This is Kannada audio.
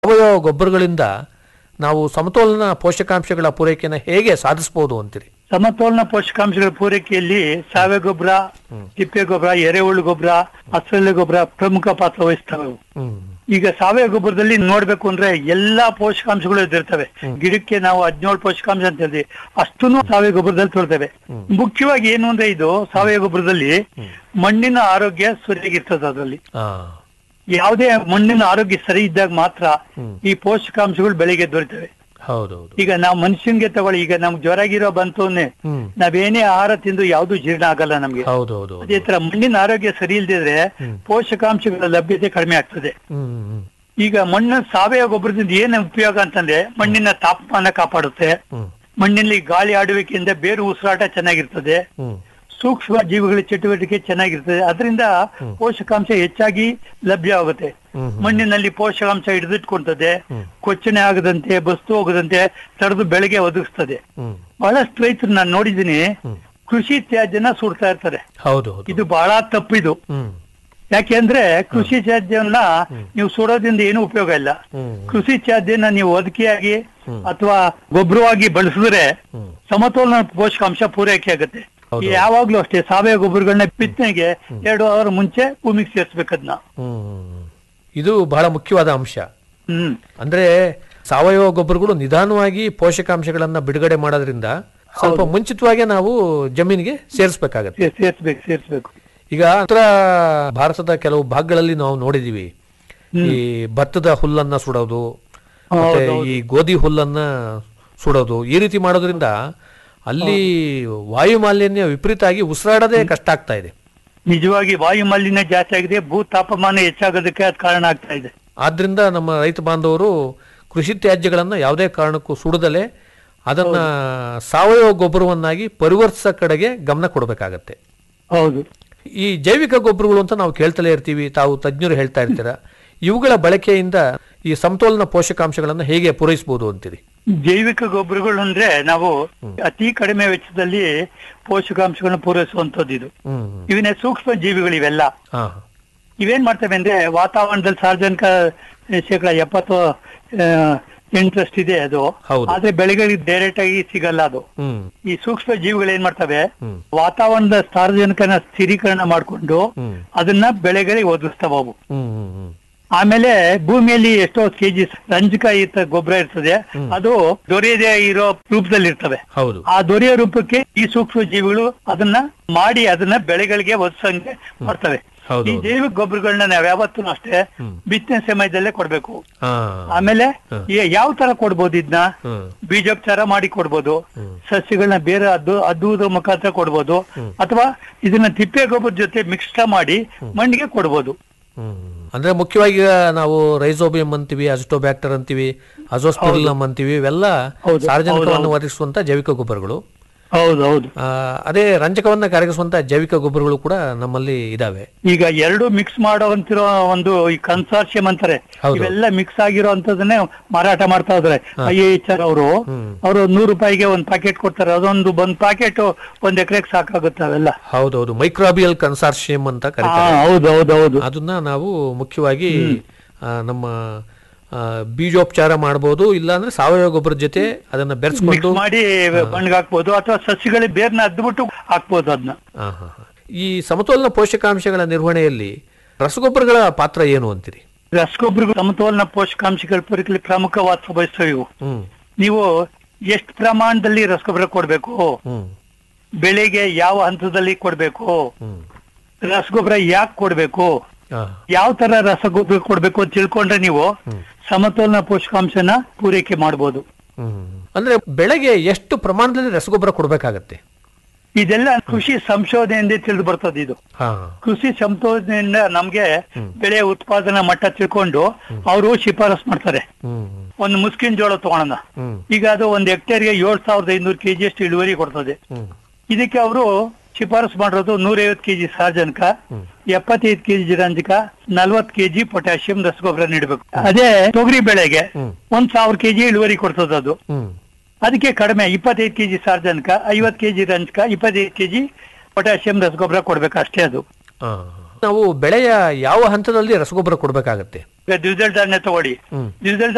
ಸಾವಯವ ಗೊಬ್ಬರಗಳಿಂದ ನಾವು ಸಮತೋಲನ ಪೋಷಕಾಂಶಗಳ ಪೂರೈಕೆಯನ್ನು ಹೇಗೆ ಸಾಧಿಸಬಹುದು ಅಂತೀರಿ ಸಮತೋಲನ ಪೋಷಕಾಂಶಗಳ ಪೂರೈಕೆಯಲ್ಲಿ ಸಾವಯವ ಗೊಬ್ಬರ ತಿಪ್ಪೆ ಗೊಬ್ಬರ ಎರೆಹುಳು ಗೊಬ್ಬರ ಹಸಿರೆಲೆ ಗೊಬ್ಬರ ಪ್ರಮುಖ ಪಾತ್ರ ವಹಿಸ್ತವೆ ಅವು. ಹ್ಮ್ ಈಗ ಸಾವಯವ ಗೊಬ್ಬರದಲ್ಲಿ ನೋಡ್ಬೇಕು ಅಂದ್ರೆ ಎಲ್ಲಾ ಪೋಷಕಾಂಶಗಳು ಇದಿರ್ತವೆ ಗಿಡಕ್ಕೆ ನಾವು ಹದಿನೇಳು ಪೋಷಕಾಂಶ ಅಂತ ಹೇಳ್ತೀವಿ ಅಷ್ಟನ್ನು ಸಾವಯವ ಗೊಬ್ಬರದಲ್ಲಿ ತೊಳ್ತೇವೆ ಮುಖ್ಯವಾಗಿ ಏನು ಅಂದ್ರೆ ಇದು ಸಾವಯವ ಗೊಬ್ಬರದಲ್ಲಿ ಮಣ್ಣಿನ ಆರೋಗ್ಯ ಸರಿಯಾಗಿರ್ತದೆ ಅದರಲ್ಲಿ ಆ ಯಾವುದೇ ಮಣ್ಣಿನ ಆರೋಗ್ಯ ಸರಿ ಇದ್ದಾಗ ಮಾತ್ರ ಹ್ಮ್. ಈ ಪೋಷಕಾಂಶಗಳು ಬೆಳೆಗೆ ದೊರೀತವೆ ಹೌದೌದು ಈಗ ನಾವು ಮನುಷ್ಯನ್ಗೆ ತಗೊಳ್ಳಿ ಈಗ ನಮ್ಗೆ ಜ್ವರ ಗಿರೋ ಬಂತು ಅಂದ್ರೆ ಹ್ಮ್ ನಾವೇನೇ ಆಹಾರ ತಿಂದು ಯಾವ್ದು ಜೀರ್ಣ ಆಗಲ್ಲ ನಮ್ಗೆ ಹೌದೌದು ಅದೇ ತರ ಮಣ್ಣಿನ ಆರೋಗ್ಯ ಸರಿ ಇಲ್ದಿದ್ರೆ ಹ್ಮ್. ಪೋಷಕಾಂಶಗಳ ಲಭ್ಯತೆ ಕಡಿಮೆ ಆಗ್ತದೆ ಹ್ಮ್ ಹ್ಮ್ ಈಗ ಮಣ್ಣಿನ ಸಾವಯವ ಗೊಬ್ಬರದಿಂದ ಏನ್ ಉಪಯೋಗ ಅಂತಂದ್ರೆ ಮಣ್ಣಿನ ತಾಪಮಾನ ಕಾಪಾಡುತ್ತೆ ಹ್ಮ್ ಮಣ್ಣಿನಲ್ಲಿ ಗಾಳಿ ಆಡುವಿಕೆಯಿಂದ ಬೇರು ಉಸಿರಾಟ ಚೆನ್ನಾಗಿರ್ತದೆ ಹ್ಮ್ ಸೂಕ್ಷ್ಮ ಜೀವಿಗಳ ಚಟುವಟಿಕೆ ಚೆನ್ನಾಗಿರ್ತದೆ ಅದರಿಂದ ಪೋಷಕಾಂಶ ಹೆಚ್ಚಾಗಿ ಲಭ್ಯ ಆಗುತ್ತೆ ಹ್ಮ್ ಹ್ಮ್. ಮಣ್ಣಿನಲ್ಲಿ ಪೋಷಕಾಂಶ ಹಿಡಿದಿಟ್ಕೊಳ್ತದೆ ಹ್ಮ್. ಕೊಚ್ಚನೆ ಆಗದಂತೆ ಬಸ್ತು ಹೋಗದಂತೆ ತಡೆದು ಬೆಳೆಗೆ ಒದಗಿಸ್ತದೆ ಹ್ಮ್ ಬಹಳಷ್ಟು ರೈತರು ನಾನು ನೋಡಿದ್ದೀನಿ ಹ್ಮ್. ಕೃಷಿ ತ್ಯಾಜ್ಯನ ಸುಡ್ತಾ ಇರ್ತಾರೆ ಹೌದು ಹೌದು ಇದು ಬಹಳ ತಪ್ಪಿದು ಹ್ಮ್ ಯಾಕೆಂದ್ರೆ ಕೃಷಿ ತ್ಯಾಜ್ಯವನ್ನ ನೀವು ಸುಡೋದ್ರಿಂದ ಏನು ಉಪಯೋಗ ಇಲ್ಲ ಹ್ಮ್ ಕೃಷಿ ತ್ಯಾಜ್ಯನ ನೀವು ಒದಕಿಯಾಗಿ ಹ್ಮ್. ಅಥವಾ ಗೊಬ್ಬರವಾಗಿ ಬಳಸಿದ್ರೆ ಹ್ಮ್ ಸಮತೋಲನ ಪೋಷಕಾಂಶ ಪೂರೈಕೆ ಆಗುತ್ತೆ ಹೌದು. ಯಾವಾಗ್ಲೂ ಅಷ್ಟೇ ಸಾವಯವ ಗೊಬ್ಬರಗಳನ್ನ ಬಿತ್ತನೆಗೆ ಎರಡು ಅವರ್ ಮುಂಚೆ ಭೂಮಿಗೆ ಸೇರ್ಸ್ಬೇಕದ್ನ ಹ್ಮ್ ಇದು ಬಹಳ ಮುಖ್ಯವಾದ ಅಂಶ ಹ್ಮ್ ಅಂದ್ರೆ ಸಾವಯವ ಗೊಬ್ಬರಗಳು ನಿಧಾನವಾಗಿ ಪೋಷಕಾಂಶಗಳನ್ನ ಬಿಡುಗಡೆ ಮಾಡೋದ್ರಿಂದ ಸ್ವಲ್ಪ ಮುಂಚಿತವಾಗಿ ನಾವು ಜಮೀನಿಗೆ ಸೇರಿಸಬೇಕಾಗತ್ತೆ ಸೇ- ಸೇರ್ಸ್ಬೇಕು ಸೇರ್ಸ್ಬೇಕು ಈಗ ಉತ್ತರ ಭಾರತದ ಕೆಲವು ಭಾಗಗಳಲ್ಲಿ ನಾವು ನೋಡಿದೀವಿ ಈ ಭತ್ತದ ಹುಲ್ಲನ್ನ ಸುಡೋದು ಮತ್ತೆ ಈ ಗೋಧಿ ಹುಲ್ಲನ್ನ ಸುಡೋದು ಈ ರೀತಿ ಮಾಡೋದ್ರಿಂದ ಅಲ್ಲಿ ವಾಯು ಮಾಲಿನ್ಯ ವಿಪರೀತ ಆಗಿ ಉಸಿರಾಡೋದೇ ಕಷ್ಟ ಆಗ್ತಾ ಇದೆ ನಿಜವಾಗಿ ವಾಯು ಮಾಲಿನ್ಯ ಜಾಸ್ತಿ ಆಗಿದೆ ಭೂ ತಾಪಮಾನ ಹೆಚ್ಚಾಗೋದಕ್ಕೆ ಅದು ಕಾರಣ ಆಗ್ತಾ ಇದೆ ಆದ್ರಿಂದ ನಮ್ಮ ರೈತ ಬಾಂಧವರು ಕೃಷಿ ತ್ಯಾಜ್ಯಗಳನ್ನ ಯಾವುದೇ ಕಾರಣಕ್ಕೂ ಸುಡದಲೆ ಅದನ್ನ ಸಾವಯವ ಗೊಬ್ಬರವನ್ನಾಗಿ ಪರಿವರ್ತಿಸೋ ಕಡೆಗೆ ಗಮನ ಕೊಡಬೇಕಾಗತ್ತೆ ಹೌದು ಈ ಜೈವಿಕ ಗೊಬ್ಬರಗಳು ಅಂತ ನಾವು ಕೇಳ್ತಲೇ ಇರ್ತೀವಿ ತಾವು ತಜ್ಞರು ಹೇಳ್ತಾ ಇರ್ತೀರ ಇವುಗಳ ಬಳಕೆಯಿಂದ ಈ ಸಮತೋಲನ ಪೋಷಕಾಂಶಗಳನ್ನ ಹೇಗೆ ಪೂರೈಸಬಹುದು ಅಂತೀರಿ ಜೈವಿಕ ಗೊಬ್ಬರಗಳು ಅಂದ್ರೆ ನಾವು ಅತಿ ಕಡಿಮೆ ವೆಚ್ಚದಲ್ಲಿ ಪೋಷಕಾಂಶಗಳನ್ನ ಪೂರೈಸುವಂತದ್ದು ಇದು ಹ್ಮ್ ಇವನ್ನ ಸೂಕ್ಷ್ಮ ಜೀವಿಗಳು ಇವೆಲ್ಲ ಹಾ ಇವೇನ್ ಮಾಡ್ತವೆ ಅಂದ್ರೆ ವಾತಾವರಣದಲ್ಲಿ ಸಾರ್ವಜನಿಕ ಶೇಕಡ ಎಪ್ಪತ್ತು ಆ, ಎಂಟರಷ್ಟು ಇದೆ ಅದು ಹೌದು. ಆದ್ರೆ ಬೆಳೆಗಳಿಗೆ ಡೈರೆಕ್ಟ್ ಆಗಿ ಸಿಗಲ್ಲ ಅದು ಹ್ಮ್ ಈ ಸೂಕ್ಷ್ಮ ಜೀವಿಗಳು ಏನ್ ಮಾಡ್ತವೆ ಹ್ಮ್ ವಾತಾವರಣದ ಸಾರ್ವಜನಿಕನ ಸ್ಥಿರೀಕರಣ ಮಾಡ್ಕೊಂಡು ಹ್ಮ್ ಅದನ್ನ ಬೆಳೆಗಳಿಗೆ ಒದಗಿಸ್ತಾವ ಅವು ಹ್ಮ್ ಹ್ಮ್ ಹ್ಮ್ ಆಮೇಲೆ ಭೂಮಿಯಲ್ಲಿ ಎಷ್ಟೋ ಕೆಜಿ ರಂಜಕ ಇರ್ತ ಗೊಬ್ಬರ ಇರ್ತದೆ ಅದು ದೊರೆಯದೇ ಇರೋ ರೂಪದಲ್ಲಿ ಇರ್ತವೆ ಹೌದು ಆ ದೊರೆಯೋ ರೂಪಕ್ಕೆ ಈ ಸೂಕ್ಷ್ಮ ಜೀವಿಗಳು ಅದನ್ನ ಮಾಡಿ ಅದನ್ನ ಬೆಳೆಗಳಿಗೆ ಒದಸಂಗೆ ಮಾಡ್ತವೆ ಹೌದು ಈ ಜೈವಿಕ ಗೊಬ್ಬರಗಳನ್ನ ನಾವ್ ಯಾವತ್ತೂ ಅಷ್ಟೇ ಹ್ಮ್. ಬಿತ್ತನೆ ಸಮಯದಲ್ಲೇ ಕೊಡ್ಬೇಕು ಹಾ ಆಮೇಲೆ ಯಾವ ತರ ಕೊಡ್ಬೋದು ಇದನ್ನ ಹ್ಮ್ ಬೀಜೋಪಚಾರ ಮಾಡಿ ಕೊಡ್ಬೋದು ಹ್ಮ್. ಸಸ್ಯಗಳನ್ನ ಬೇರೆ ಅದ್ದು ಅದ್ದುವುದ್ರ ಮುಖಾಂತರ ಕೊಡ್ಬೋದು ಅಥವಾ ಇದನ್ನ ತಿಪ್ಪೆ ಗೊಬ್ಬರ ಜೊತೆ ಮಿಕ್ಸ್ ಮಾಡಿ ಮಣ್ಣಿಗೆ ಕೊಡ್ಬೋದು ಹ್ಮ್. ಅಂದ್ರೆ ಮುಖ್ಯವಾಗಿ ಈಗ ನಾವು ರೈಸೋಬಿಯಂ ಅಂತೀವಿ ಅಜಿಟೋಬ್ಯಾಕ್ಟರ್ ಅಂತೀವಿ ಅಜೋಸ್ಪಿರಿಲಮ್ ಅಂತೀವಿ ಇವೆಲ್ಲ ಹೌದು, ಸಾರ್ವಜನಿಕವನ್ನು ಒದಗಿಸುವಂತ ಜೈವಿಕ ಗೊಬ್ಬರಗಳು ಹೌದು ಹೌದು ಆ, ಅದೇ ರಂಜಕವನ್ನ ಕರಗಿಸುವಂತ ಜೈವಿಕ ಗೊಬ್ಬರಗಳು ಕೂಡ ನಮ್ಮಲ್ಲಿ ಇದಾವೆ ಈಗ ಎರಡು ಮಿಕ್ಸ್ ಮಾಡುವಂತಿರೋ ಒಂದು ಈ ಕನ್ಸಾರ್ಷಿಯಂ ಅಂತಾರೆ ಹೌದು. ಇವೆಲ್ಲ ಮಿಕ್ಸ್ ಆಗಿರೋ ಅಂತದನ್ನೇ ಮಾರಾಟ ಮಾಡ್ತಾ ಇದಾರೆ ಐ ಎಚ್ ಆರ್ ಅವರು ಹ್ಮ್. ಅವರು ನೂರು ರೂಪಾಯಿಗೆ ಒಂದ್ ಪ್ಯಾಕೆಟ್ ಕೊಡ್ತಾರೆ ಅದೊಂದು ಒಂದ್ ಪ್ಯಾಕೆಟ್ ಒಂದ್ ಎಕರೆಗೆ ಸಾಕಾಗುತ್ತೆ ಅವೆಲ್ಲ ಹೌದೌದು ಮೈಕ್ರೋಬಿಯಲ್ ಕನ್ಸಾರ್ಷಿಯಂ ಅಂತ ಹಾ ಕರೀತಾರೆ ಹೌದು ಹೌದು ಹೌದು ಅದನ್ನ ನಾವು ಮುಖ್ಯವಾಗಿ ಆ, ನಮ್ಮ ಆ, ಬೀಜೋಪಚಾರ ಮಾಡಬಹುದು ಇಲ್ಲಾಂದ್ರೆ ಸಾವಯವ ಗೊಬ್ಬರದ ಜೊತೆ ಅದನ್ನ ಬೆರೆಸ್ಕೊಂಡು ಮಿಕ್ಸ್ ಮಾಡಿ ಮಣ್ಣಿಗೆ ಹಾಕ್ಬೋದು ಅಥವಾ ಸಸ್ಯಗಳಿಗೆ ಬೇರ್ನ ಅದ್ಬಿಟ್ಟು ಹಾಕ್ಬೋದು ಅದನ್ನ ಆ, ಹಾ, ಹಾ. ಈ ಸಮತೋಲನ ಪೋಷಕಾಂಶಗಳ ನಿರ್ವಹಣೆಯಲ್ಲಿ ರಸಗೊಬ್ಬರಗಳ ಪಾತ್ರ ಏನು ಅಂತೀರಿ ರಸಗೊಬ್ಬರಗಳು ಸಮತೋಲನ ಪೋಷಕಾಂಶಗಳ ಪೂರೈಕೆಯಲ್ಲಿ ಪ್ರಮುಖವಾದ ವಹಿಸ್ತವೆ ಇವು ಹ್ಮ್ ನೀವು ಎಷ್ಟು ಪ್ರಮಾಣದಲ್ಲಿ ರಸಗೊಬ್ಬರ ಕೊಡ್ಬೇಕು ಹ್ಮ್ ಬೆಳೆಗೆ ಯಾವ ಹಂತದಲ್ಲಿ ಕೊಡ್ಬೇಕು ಹ್ಮ್ ರಸಗೊಬ್ಬರ ಯಾಕೆ ಕೊಡ್ಬೇಕು ಆ, ಯಾವ ತರ ರಸಗೊಬ್ಬರ ಕೊಡ್ಬೇಕು ಅಂತ ತಿಳ್ಕೊಂಡ್ರೆ ನೀವು ಸಮತೋಲನ ಪೋಷಕಾಂಶನ ಪೂರೈಕೆ ಮಾಡ್ಬೋದು ಹ್ಮ್ ಅಂದ್ರೆ ಬೆಳೆಗೆ ಎಷ್ಟು ಪ್ರಮಾಣದಲ್ಲಿ ರಸಗೊಬ್ಬರ ಕೊಡಬೇಕಾಗತ್ತೆ ಇದೆಲ್ಲ ಕೃಷಿ ಸಂಶೋಧನೆಯಿಂದ ತಿಳಿದು ಬರ್ತದೆ ಇದು ಹಾ ಕೃಷಿ ಸಂಶೋಧನೆಯಿಂದ ನಮ್ಗೆ ಬೆಳೆ ಉತ್ಪಾದನಾ ಮಟ್ಟ ತಿಳ್ಕೊಂಡು ಅವರು ಶಿಫಾರಸ್ ಮಾಡ್ತಾರೆ ಹ್ಮ್ ಒಂದು ಮುಸ್ಕಿನ್ ಜೋಳ ತಗೊಳೋಣ ಹ್ಮ್ ಈಗ ಅದು ಒಂದು ಹೆಕ್ಟೇರ್ಗೆ ಏಳ್ ಸಾವಿರದ ಐನೂರು ಕೆಜಿ ಅಷ್ಟು ಇಳುವರಿ ಕೊಡ್ತದೆ ಹ್ಮ್ ಇದಕ್ಕೆ ಅವರು ಶಿಫಾರಸ್ ಮಾಡಿರೋದು ನೂರೈವತ್ತು ಕೆಜಿ ಸಾರಜನಕ ಎಪ್ಪತ್ತೈದು ಕೆಜಿ ರಂಜಕ ನಲ್ವತ್ ಕೆಜಿ ಪೊಟ್ಯಾಷಿಯಂ ರಸಗೊಬ್ಬರ ನೀಡಬೇಕು ಅದೇ ತೊಗರಿ ಬೆಳೆಗೆ ಹ್ಮ್. ಒಂದ್ ಸಾವಿರ ಕೆಜಿ ಇಳುವರಿ ಕೊಡ್ತದೆ ಅದು ಹ್ಮ್ ಅದಕ್ಕೆ ಕಡಿಮೆ ಇಪ್ಪತ್ತೈದು ಕೆಜಿ ಸಾರಜನಕ ಐವತ್ ಕೆಜಿ ರಂಜಕ ಇಪ್ಪತ್ತೈದು ಕೆಜಿ ಪೊಟ್ಯಾಷಿಯಂ ರಸಗೊಬ್ಬರ ಕೊಡ್ಬೇಕು ಅಷ್ಟೇ ಅದು ಆ, ನಾವು ಬೆಳೆಯ ಯಾವ ಹಂತದಲ್ಲಿ ರಸಗೊಬ್ಬರ ಕೊಡಬೇಕಾಗತ್ತೆ ಈಗ ದ್ವಿದಳ ಧಾನ್ಯ ತಗೊಳ್ಳಿ ಹ್ಮ್ ದ್ವಿದಳ